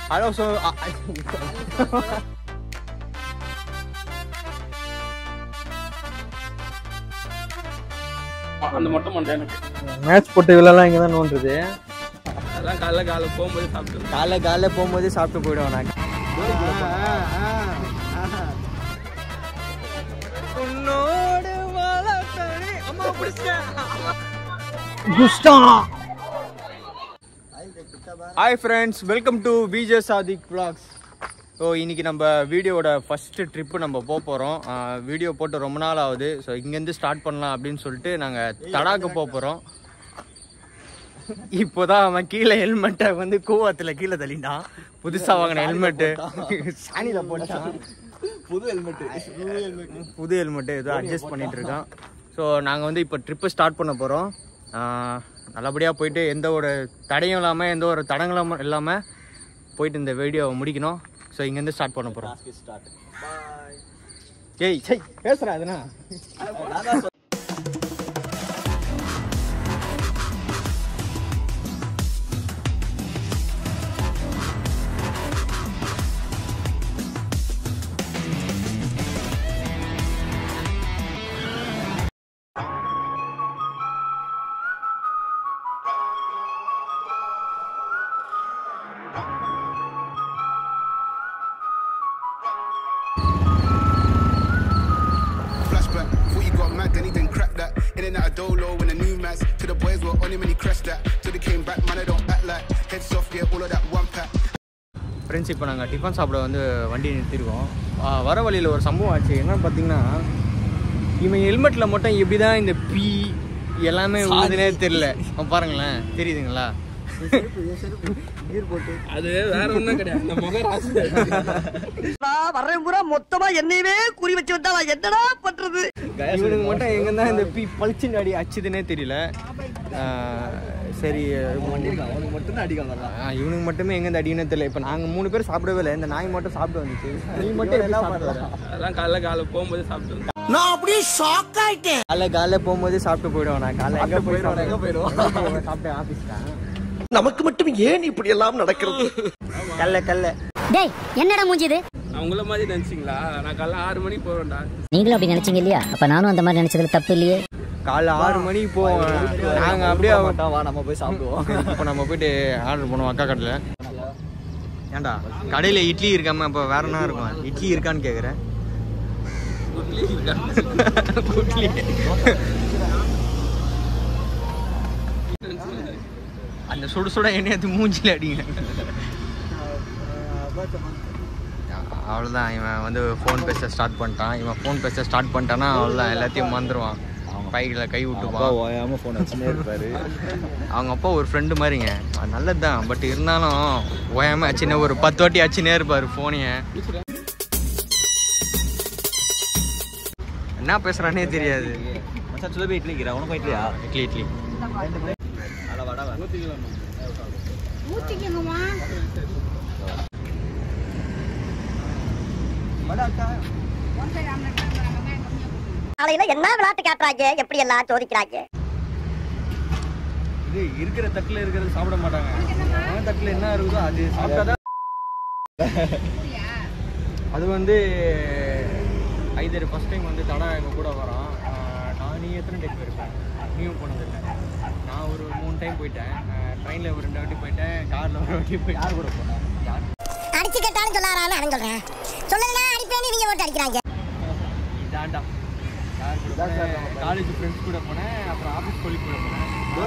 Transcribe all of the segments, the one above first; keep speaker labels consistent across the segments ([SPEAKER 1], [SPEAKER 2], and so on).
[SPEAKER 1] Hello so
[SPEAKER 2] அந்த மொட்டை மண்டை எனக்கு
[SPEAKER 1] மேட்ச் போட்டு விழலாம் இங்கே தான் நோண்டுறது
[SPEAKER 2] அதெல்லாம் காலைல காலைல போகும்போது சாப்பிட்டு
[SPEAKER 1] காலைல காலைல போகும்போது சாப்பிட்டு போயிடுவோம் நான் உன்னோடு வளர்த்தனே அம்மா hi friends welcome to VJ Sadiq vlogs so இன்னைக்கு நம்ம வீடியோவோட ஃபஸ்ட்டு ட்ரிப்பு நம்ம போக போகிறோம் வீடியோ போட்டு ரொம்ப நாள் ஆகுது ஸோ இங்கேருந்து ஸ்டார்ட் பண்ணலாம் அப்படின்னு சொல்லிட்டு நாங்கள் தடாக்கு போக போகிறோம் இப்போதான் அவன் கீழே ஹெல்மெட்டை வந்து கூவத்தில் கீழே தள்ளிட்டான் புதுசாக வாங்கின ஹெல்மெட்டு சாணியில் போட்டான்
[SPEAKER 3] புது ஹெல்மெட்
[SPEAKER 1] புது ஹெல்மெட்டு ஏதோ அட்ஜஸ்ட் பண்ணிட்டு இருக்கான் ஸோ நாங்கள் வந்து இப்போ ட்ரிப்பு ஸ்டார்ட் பண்ண போகிறோம் நல்லபடியாக போயிட்டு எந்த ஒரு தடையும் இல்லாமல் எந்த ஒரு தடங்களும் இல்லாமல் போயிட்டு இந்த வீடியோவை முடிக்கணும் ஸோ இங்கேருந்து ஸ்டார்ட் பண்ண போகிறோம்
[SPEAKER 3] ஸ்டார்ட்
[SPEAKER 1] ஏய் சை பேசுகிறேன் அதுனா
[SPEAKER 4] Flashback, thought you got mad, then he didn't crack that. In and out of dolo when the new mats. To the boys were on him and he crashed that. Till they came back, man, I don't act like. Heads off, yeah, all of that one pack.
[SPEAKER 1] Friends இப்போ நாங்கள் tiffin சாப்பிட வந்து வண்டி நிறுத்திருக்கோம் ஆ, வர வழியில் ஒரு சம்பவம் ஆச்சு என்னன்னு பார்த்தீங்கன்னா இவன் ஹெல்மெட்டில் மட்டும் எப்படி தான் இந்த பி எல்லாமே உள்ளதுனே தெரியல அவன் பாருங்களேன் தெரியுதுங்களா
[SPEAKER 2] அது வேற ஒண்ணும் கிடையாது இந்த முக ராசி
[SPEAKER 5] வர்றேன் பூரா மொத்தமா என்னையவே குறி வச்சு வந்தா நான் என்னடா பண்றது
[SPEAKER 1] இவனுக்கு மட்டும் எங்க தான் இந்த பி பளிச்சுன்னு அடி அச்சுதுன்னே தெரியல ஆ, சரி
[SPEAKER 3] அவனுக்கு மட்டும் தான் அடிக்க வரலாம்
[SPEAKER 1] ஆ, இவனுக்கு மட்டுமே எங்க அடின்னு தெரியல இப்போ நாங்கள் மூணு பேர் சாப்பிடவே இல்லை இந்த நாய் மட்டும் சாப்பிட்டு வந்துச்சு நீ மட்டும் எப்படி சாப்பிட்டு வர?
[SPEAKER 2] அதெல்லாம் காலைல காலைல போகும்போது சாப்பிட்டு
[SPEAKER 5] நான் அப்படியே ஷாக் ஆயிட்டேன்
[SPEAKER 1] காலைல காலைல போகும்போது சாப்பிட்டு போயிடுவோம் நான் காலைல எங்க போயிடுவோம்
[SPEAKER 3] எங்க போயிடுவோம்?
[SPEAKER 1] சாப்பிட்டு ஆஃபீஸ் தான்
[SPEAKER 5] நமக்கு மட்டும் ஏன் இப்படி எல்லாம் நடக்கிறது
[SPEAKER 1] கல்ல கல்ல
[SPEAKER 6] டேய் என்னடா மூஞ்சி இது
[SPEAKER 2] அவங்கள மாதிரி நினைச்சிங்களா நான் காலைல ஆறு மணிக்கு போவேன்டா
[SPEAKER 6] நீங்களும் அப்படி நினைச்சீங்க இல்லையா அப்ப நானும் அந்த மாதிரி நினைச்சதுல தப்பு இல்லையே
[SPEAKER 1] காலைல ஆறு மணிக்கு போவோம் நாங்கள் அப்படியே
[SPEAKER 3] மாட்டான் வா நம்ம போய் சாப்பிடுவோம்
[SPEAKER 1] இப்போ நம்ம போயிட்டு ஆர்டர் பண்ணுவோம் அக்கா கடையில் ஏன்டா கடையில் இட்லி இருக்காம இப்போ வேற என்ன இருக்கும் இட்லி இருக்கான்னு கேட்குறேன் இட்லி அந்த சுட சுட எண்ணெய் மூஞ்சில அடிங்க அவ்வளோதான் இவன் வந்து ஃபோன் பேச ஸ்டார்ட் பண்ணிட்டான் இவன் ஃபோன் பேச ஸ்டார்ட் பண்ணிட்டான்னா அவ்வளோதான் எல்லாத்தையும் மறந்துடுவான் பைக்கில் கை
[SPEAKER 3] அப்பா
[SPEAKER 1] விட்டுப்பான்
[SPEAKER 3] ஓயாம போன் வச்சுனே இருப்பாரு
[SPEAKER 1] அவங்க அப்பா ஒரு ஃப்ரெண்டு மாதிரிங்க அது நல்லது தான் பட் இருந்தாலும் ஓயாம அச்சுனே ஒரு பத்து வாட்டி அச்சுனே இருப்பார் ஃபோனைய என்ன பேசுறானே தெரியாது
[SPEAKER 3] மச்சான் சுலபி இட்லி இருக்கிறா உனக்கும் இட்லியா
[SPEAKER 1] இட்லி இட்லி
[SPEAKER 3] அட வடை
[SPEAKER 5] காலையில என்ன விளையாட்டு காட்டுறாங்க எப்படி எல்லாம் சோதிக்கிறாங்க
[SPEAKER 1] இது இருக்கிற தட்டில் இருக்கிறது சாப்பிட மாட்டாங்க அவன் தட்டில் என்ன இருக்குதோ அது சாப்பிட்டாதான் அது வந்து ஐதர் ஃபர்ஸ்ட் டைம் வந்து தடா எங்கள் கூட வரான் ஆஹ் நான் நீ எத்தனை டைம் போயிருப்பேன் நீயும் போனதில்லை நான் ஒரு மூணு டைம் போயிட்டேன் ட்ரெயினில் ஒரு ரெண்டு வாட்டி போயிட்டேன் காரில் ஒரு வாட்டி போயிட்டேன் யார் கூட போனேன்
[SPEAKER 6] அடிச்சு கேட்டாலும் சொல்லாரான்னு அவன் சொல்றேன் சொல்லலாம் அடிப்பேன்னு இவங்க போட்டு அடிக்கிறாங்க
[SPEAKER 1] இதாண்டா காலேஜ் ஃப்ரெண்ட்ஸ் கூட போனேன் அப்புறம் ஆஃபீஸ் கொலிக் கூட போனேன்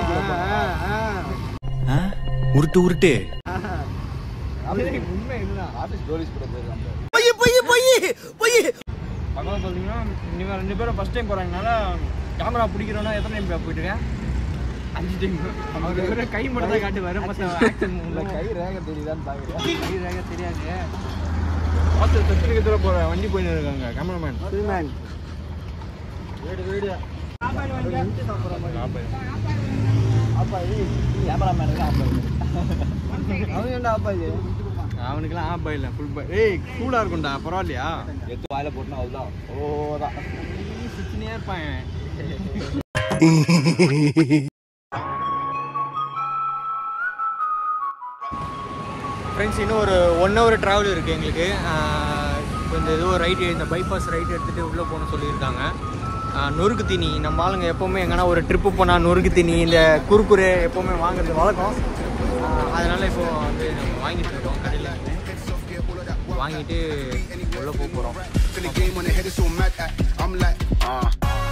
[SPEAKER 7] உருட்டு உருட்டு
[SPEAKER 1] உண்மை இதுதான்
[SPEAKER 3] ஆஃபீஸ் டோரிஸ் கூட போயிருக்காங்க
[SPEAKER 5] பொய் பொய் பொய் பொய்
[SPEAKER 1] பக்கம் பார்த்தீங்கன்னா நீங்கள் ரெண்டு பேரும் ஃபஸ்ட் டைம் போகிறாங்கனால கேமரா பிடிக்கிறோன்னா எத்தனை டைம் போயிட்டு இருக்கேன் அஞ்சு டைம் அவர் வெறும் கை மட்டும் தான் காட்டுவார் மற்ற ஆக்ஷன்
[SPEAKER 3] இல்ல கை ரேக தெரியுதான்னு பாக்குறேன்
[SPEAKER 1] கை ரேக தெரியாது பார்த்து தத்துவத்தில் போகிற வண்டி போயின்னு இருக்காங்க கேமராமேன்
[SPEAKER 3] வீடு வீடு அப்பா இது கேமராமேனுக்கு அப்பா அவன் ஏன்டா அப்பா இது
[SPEAKER 1] அவனுக்கெல்லாம் ஆப் பாயில் ஃபுல் பாய் ஏய் கூலாக இருக்கும்டா பரவாயில்லையா
[SPEAKER 3] எத்து வாயில போட்டுனா அவ்வளோதான் ஓதான்
[SPEAKER 1] சிச்சினே இருப்பான் ஃப்ரெண்ட்ஸ் இன்னும் ஒரு ஒன் ஹவர் ட்ராவல் இருக்குது எங்களுக்கு ஆஹ் இப்போ இந்த ஏதோ ரைட் இந்த பைபாஸ் ரைட் எடுத்துகிட்டு உள்ளே போகணும்னு சொல்லியிருக்காங்க ஆஹ் நொறுக்கு தீனி நம்ம ஆளுங்க எப்போவுமே எங்கன்னா ஒரு ட்ரிப்பு போனால் நொறுக்கு தீனி இந்த குறுக்குறு எப்போவுமே வாங்குறது வழக்கம் ஆஹ் அதனால இப்போ வந்து நம்ம வாங்கிட்டு இருக்கோம் கடையில் வாங்கிட்டு உள்ளே போக போகிறோம்
[SPEAKER 4] Feel the game on the head is so mad at. I'm like, ah.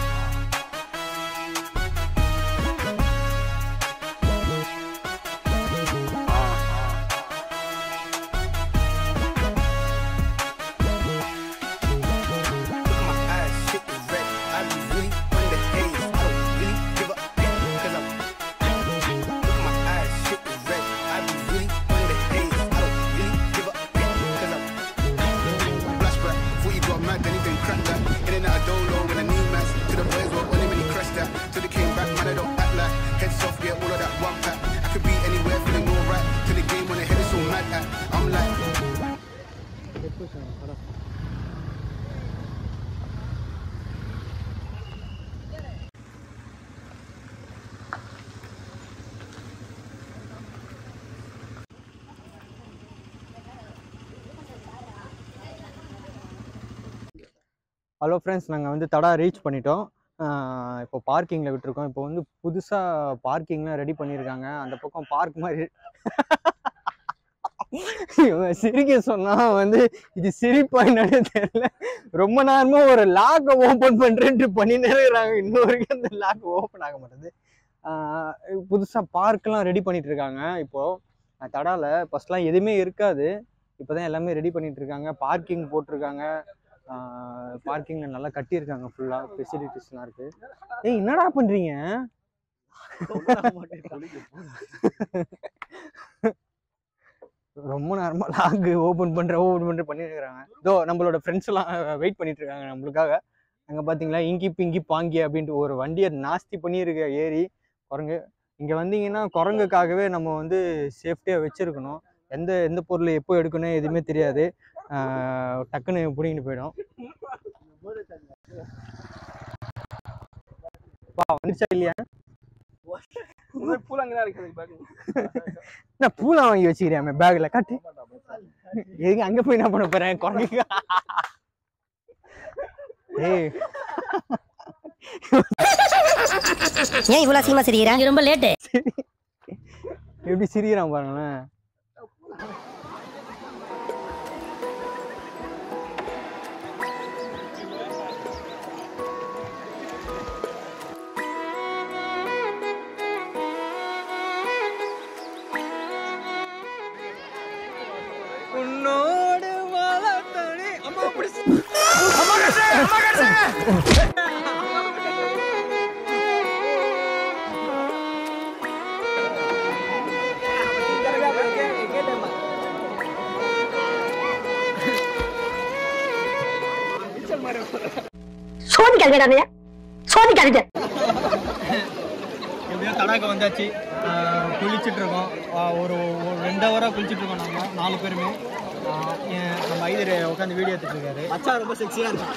[SPEAKER 4] Flashback, thought you got mad, then he didn't crack that. In and out of dolo when a new mass. To the boys were on him and he crashed that. Till they came back, man, I don't act like. Heads off, yeah, all of that one pack. I could be anywhere, feeling alright. Till the game on the head is so mad at. I'm like,
[SPEAKER 1] hello friends நாங்கள் வந்து தடா reach பண்ணிட்டோம் ஆஹ் இப்போ பார்க்கிங்கில் விட்டுருக்கோம் இப்போ வந்து புதுசாக பார்க்கிங்லாம் ready பண்ணியிருக்காங்க அந்த பக்கம் பார்க் மாதிரி இவன் சிரிக்க சொன்னா வந்து இது சிரிப்பா என்னன்னு தெரியல ரொம்ப நேரமா ஒரு லாக்கை ஓப்பன் பண்றேன்ட்டு பண்ணினே இருக்கிறாங்க இன்ன வரைக்கும் அந்த லாக் ஓப்பன் ஆக மாட்டேது ஆஹ் புதுசா பார்க்லாம் ரெடி பண்ணிட்டு இருக்காங்க இப்போ அஹ் தடால ஃபர்ஸ்ட்லாம் எதுவுமே இருக்காது இப்போதான் எல்லாமே ரெடி பண்ணிட்டு இருக்காங்க பார்க்கிங் போட்டிருக்காங்க பார்க்கிங்ல நல்லா கட்டியிருக்காங்க ஃபுல்லா ஃபெசிலிட்டிஸ்லாம் இருக்கு ஏய் என்னடா பண்றீங்க ரொம்ப நேரமா லாக் ஓபன் பண்ற ஓபன் பண்ற பண்ணிட்டு இருக்காங்க இதோ நம்மளோட ஃப்ரெண்ட்ஸ் எல்லாம் வெயிட் பண்ணிட்டு இருக்காங்க நம்மளுக்காக அங்க பாத்தீங்களா இங்கி பிங்கி பாங்கி அப்படின்ட்டு ஒரு வண்டியை நாஸ்தி பண்ணியிருக்க ஏறி குரங்கு இங்க வந்தீங்கன்னா குரங்குக்காகவே நம்ம வந்து சேஃப்டியா வச்சிருக்கணும் எந்த எந்த பொருள் எப்போ எடுக்கணும் எதுவுமே தெரியாது ஆஹ் டக்குன்னு பிடிங்கிட்டு போயிடும் பா வந்துச்சா இல்லையா
[SPEAKER 2] பூலாங்கதான் இருக்குது பாருங்க
[SPEAKER 1] நான் பூலாம் வாங்கி வச்சுக்கிறேன் பேக்ல காட்டு எதுக்கு அங்க போய் என்ன பண்ண போறேன் குரங்கு ஏய்
[SPEAKER 6] ஏன் இவ்வளவு சீமா சிரிக்கிறா ரொம்ப லேட்டு
[SPEAKER 1] எப்படி சிரிக்கிறான் பாருங்களேன் உன்னோடு வாழத்தோனே அம்மா பிடிச்சு அம்மா கடிச்சு அம்மா கடிச்சு
[SPEAKER 5] சோதிக்காதீங்க சோதிக்காதீங்க
[SPEAKER 1] எப்படியோ தடாக்க வந்தாச்சு ஆஹ் குளிச்சிட்டு இருக்கோம் ஆஹ் ஒரு ஒரு ரெண்டு ஹவராக குளிச்சிட்டு இருக்கோம் நாங்க நாலு பேருமே ஆஹ் என் நம்ம ஐதர் உட்காந்து வீடியோ எடுத்துட்டு இருக்காரு
[SPEAKER 3] மச்சா ரொம்ப செக்ஸியா இருக்கு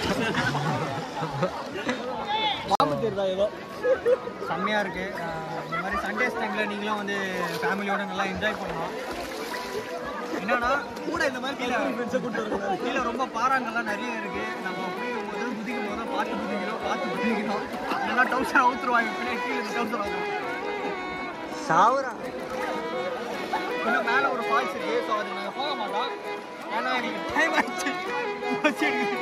[SPEAKER 3] பாம்பு தெரியுதா ஏதோ
[SPEAKER 1] செம்மையா இருக்கு ஆஹ் இந்த மாதிரி சண்டேஸ் டைம்ல நீங்களும் வந்து ஃபேமிலியோட நல்லா என்ஜாய் பண்ணலாம் என்னன்னா
[SPEAKER 3] கூட இந்த மாதிரி கீழே ஃப்ரெண்ட்ஸை கூட்டு வரக்கூடாது
[SPEAKER 1] கீழே ரொம்ப பாறாங்கெல்லாம் நிறைய இருக்கு நம்ம குதிக்கும் போது குதிக்கும் போது பார்த்து குதிக்கிறோம் பார்த்து குதிக்கிறோம் நல்லா டவுசர் அவுத்துருவாங்க பின்னாடி கீழே டவுசர் அவுத்துருவாங்க சாவுறா இன்னும் மேலே ஒரு ஃபால்ஸ் இருக்கு ஸோ அது நாங்கள் போக மாட்டோம் ஏன்னா எங்களுக்கு டைம் ஆச்சு பசி எடுக்குது.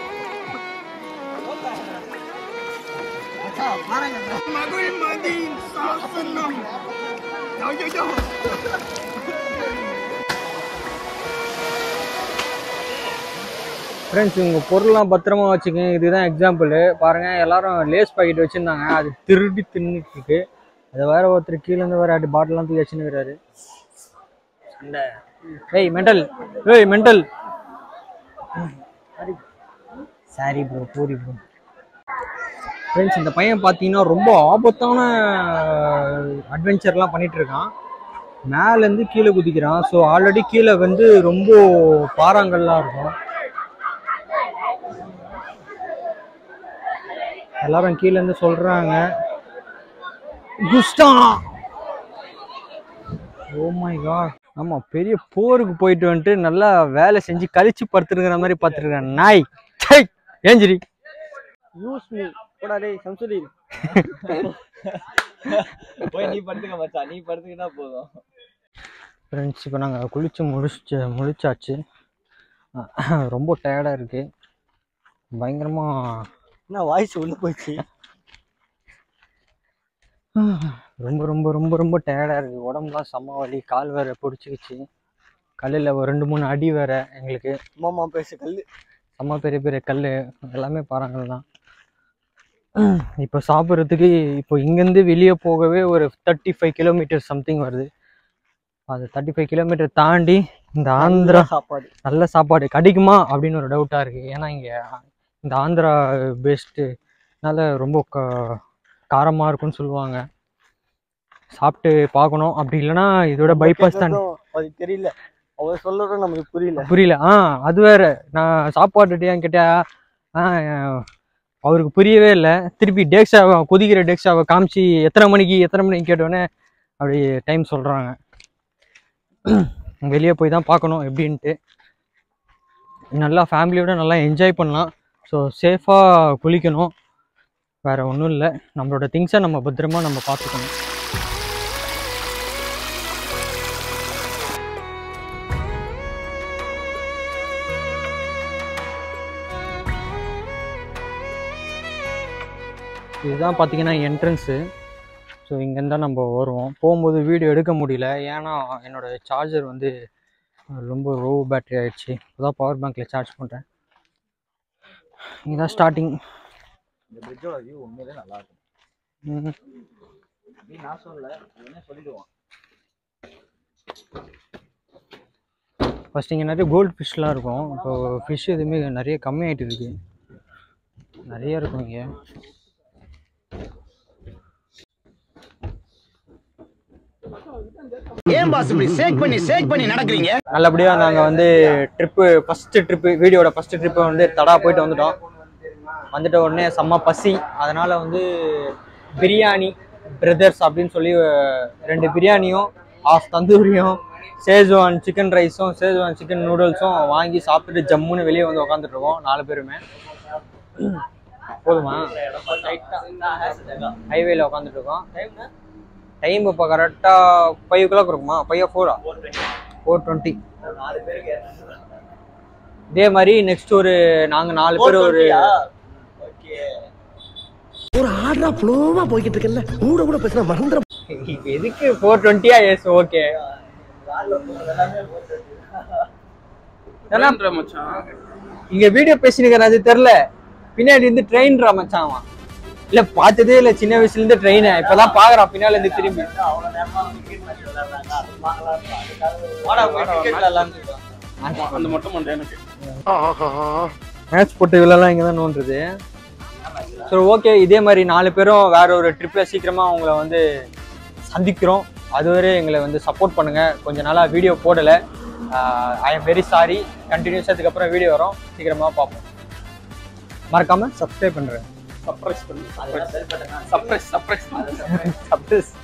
[SPEAKER 1] மச்சான், பாருங்க. மகிழ் மதியின் சாசனம். ஐயையோ. ஃப்ரெண்ட்ஸ் உங்கள் பொருள்லாம் பத்திரமா வச்சுக்கோங்க இதுதான் எக்ஸாம்பிள் பாருங்கள் எல்லாரும் லேஸ் பாக்கெட் வச்சுருந்தாங்க அது திருடி தின்னுட்டு இருக்கு அது வேற ஒருத்தர் கீழே இருந்து வேற அடி பாட்டிலாம் தூக்கி வச்சுன்னுக்கிறாரு ஏய் மெண்டல் ஏய் mental sorry bro puri bro friends இந்த பையன் பார்த்தீங்கன்னா ரொம்ப ஆபத்தான அட்வென்ச்சர்லாம் பண்ணிட்டு இருக்கான் மேலேருந்து கீழே குதிக்கிறான் ஸோ ஆல்ரெடி கீழே வந்து ரொம்ப பாறாங்கல்லாம் இருக்கும் எல்லாரும் கீழ இருந்து சொல்றாங்க குஸ்டா ஓ மை காட் ஆமாம் பெரிய போருக்கு போயிட்டு வந்துட்டு நல்லா வேலை செஞ்சு கழிச்சு படுத்துருக்கிற மாதிரி பார்த்துருக்கேன் நாய் சை ஏஞ்சிரி
[SPEAKER 3] யூஸ் மீ போடா டேய் சம்சுதீன் போய் நீ படுத்துக்க மச்சான் நீ படுத்துக்கிட்டா போதும்
[SPEAKER 1] ஃப்ரெண்ட்ஸ் இப்போ நாங்கள் குளிச்சு முடிச்சு முழிச்சாச்சு ரொம்ப டயர்டாக இருக்குது பயங்கரமாக
[SPEAKER 3] என்ன வாய்ஸ் உள்ள போச்சு
[SPEAKER 1] ரொம்ப ரொம்ப ரொம்ப ரொம்ப டயர்டாக இருக்குது உடம்புலாம் செம்ம வலி கால் வேற பிடிச்சிக்கிச்சு கல்லில் ஒரு ரெண்டு மூணு அடி வேற எங்களுக்கு
[SPEAKER 3] மாமா பேசு கல்லு
[SPEAKER 1] செம்ம பெரிய பெரிய கல் எல்லாமே பாறாங்கல் தான் இப்போ சாப்பிட்றதுக்கு இப்போ இங்கேருந்து வெளியே போகவே ஒரு தேர்ட்டி ஃபைவ் கிலோமீட்டர் சம்திங் வருது அது தேர்ட்டி ஃபைவ் கிலோமீட்டர் தாண்டி இந்த ஆந்திரா
[SPEAKER 3] சாப்பாடு
[SPEAKER 1] நல்ல சாப்பாடு கிடைக்குமா அப்படின்னு ஒரு டவுட்டாக இருக்குது ஏன்னா இங்கே இந்த ஆந்திரா பேஸ்ட்டுனால ரொம்ப க காரமாக இருக்கும்னு சொல்லுவாங்க சாப்பிட்டு பார்க்கணும் அப்படி இல்லைன்னா இதோட பைபாஸ் தான்
[SPEAKER 3] அது தெரியல அவர் சொல்றது நமக்கு புரியல
[SPEAKER 1] புரியல ஆ அது வேற நான் சாப்பாட்டுட்டியான்னு கேட்டா ஆ அவருக்கு புரியவே இல்லை திருப்பி டேக்ஸாவை கொதிக்கிற டேக்ஸாவை காமிச்சு எத்தனை மணிக்கு எத்தனை மணிக்கு கேட்டோன்னே அப்படி டைம் சொல்கிறாங்க வெளியே போய் தான் பார்க்கணும் எப்படின்ட்டு நல்லா ஃபேமிலியோட நல்லா என்ஜாய் பண்ணலாம் ஸோ சேஃபாக குளிக்கணும் வேறு ஒன்றும் இல்லை நம்மளோட திங்ஸை நம்ம பத்திரமா நம்ம பார்த்துக்கணும் இதுதான் பார்த்தீங்கன்னா என்ட்ரன்ஸு ஸோ இங்கேருந்து தான் நம்ம வருவோம் போகும்போது வீடியோ எடுக்க முடியல ஏன்னா என்னோடய சார்ஜர் வந்து ரொம்ப லோ பேட்டரி ஆயிடுச்சு இப்போதான் பவர் பேங்க்கில் சார்ஜ் பண்ணுறேன் இதுதான் ஸ்டார்டிங்
[SPEAKER 3] இந்த பிரிட்ஜோட வியூ உண்மையிலே நல்லா இருக்கும் அப்படின்னு நான் சொல்லல என்ன சொல்லிடுவான்
[SPEAKER 1] ஃபஸ்ட் இங்கே நிறைய கோல்டு ஃபிஷ்லாம் இருக்கும் இப்போ ஃபிஷ் எதுவுமே நிறைய கம்மியாயிட்டு இருக்கு நிறைய இருக்கும் இங்கே
[SPEAKER 8] ஏன் பாஸ் இப்படி சேக் பண்ணி சேக் பண்ணி நடக்கிறீங்க
[SPEAKER 1] நல்லபடியாக நாங்கள் வந்து ட்ரிப்பு ஃபஸ்ட்டு ட்ரிப்பு வீடியோட ஃபஸ்ட்டு ட்ரிப்பு வந்து தடா போயிட்டு வந்துட்டோம் வந்துட்ட உடனே செம்ம பசி அதனால் வந்து பிரியாணி பிரதர்ஸ் அப்படின்னு சொல்லி அஹ், ரெண்டு பிரியாணியும் ஆஃப் தந்தூரியும் சேஜ்வான் சிக்கன் ரைஸும் சேஜ்வான் சிக்கன் நூடுல்ஸும் வாங்கி சாப்பிட்டுட்டு ஜம்முன்னு வெளியே வந்து உட்காந்துட்டு இருக்கோம் நாலு பேருமே போதுமா ஹைவேல உட்காந்துட்டு இருக்கோம் டைம் இப்போ கரெக்டாக ஃபைவ் ஓ கிளாக் இருக்குமா ஃபைவ் ஃபோரா ஃபோர் டுவெண்ட்டி இதே மாதிரி நெக்ஸ்ட் ஒரு நாங்கள் நாலு பேர் ஒரு
[SPEAKER 8] ஒரு ஆர்டரா ஃப்ளோவா போய்கிட்டு இருக்கல கூட கூட பேசினா மறந்துட
[SPEAKER 1] இப்ப எதுக்கு ஃபோர் டுவெண்ட்டியா எஸ் ஓகே இங்க வீடியோ பேசினுக்கிறேன் அது தெரியல பின்னாடி இருந்து ட்ரெயின்ரா மச்சான் அவன் இல்ல பார்த்ததே இல்ல சின்ன வயசுல இருந்து ட்ரெயின் இப்பதான் பாக்குறான் பின்னால இருந்து திரும்பி
[SPEAKER 2] அந்த மட்டும் மண்டே எனக்கு
[SPEAKER 1] மேட்ச் போட்டு விழலாம் இங்க தான் நோன்றது சரி ஓகே இதே மாதிரி நாலு பேரும் வேற ஒரு ட்ரிப்ல சீக்கிரமா உங்களை வந்து சந்திக்கிறோம் அதுவரை எங்களை வந்து சப்போர்ட் பண்ணுங்க கொஞ்ச நாளா வீடியோ போடல ஐ எம் வெரி சாரி கண்டினியூஸாக அதுக்கப்புறம் வீடியோ வரும் சீக்கிரமா பார்ப்போம் மறக்காம சப்ஸ்கிரைப் பண்றேன்
[SPEAKER 2] சர்ப்ரைஸ் பண்ணி சர்ப்ரைஸ் சர்ப்ரைஸ்
[SPEAKER 1] சப்ரைஸ்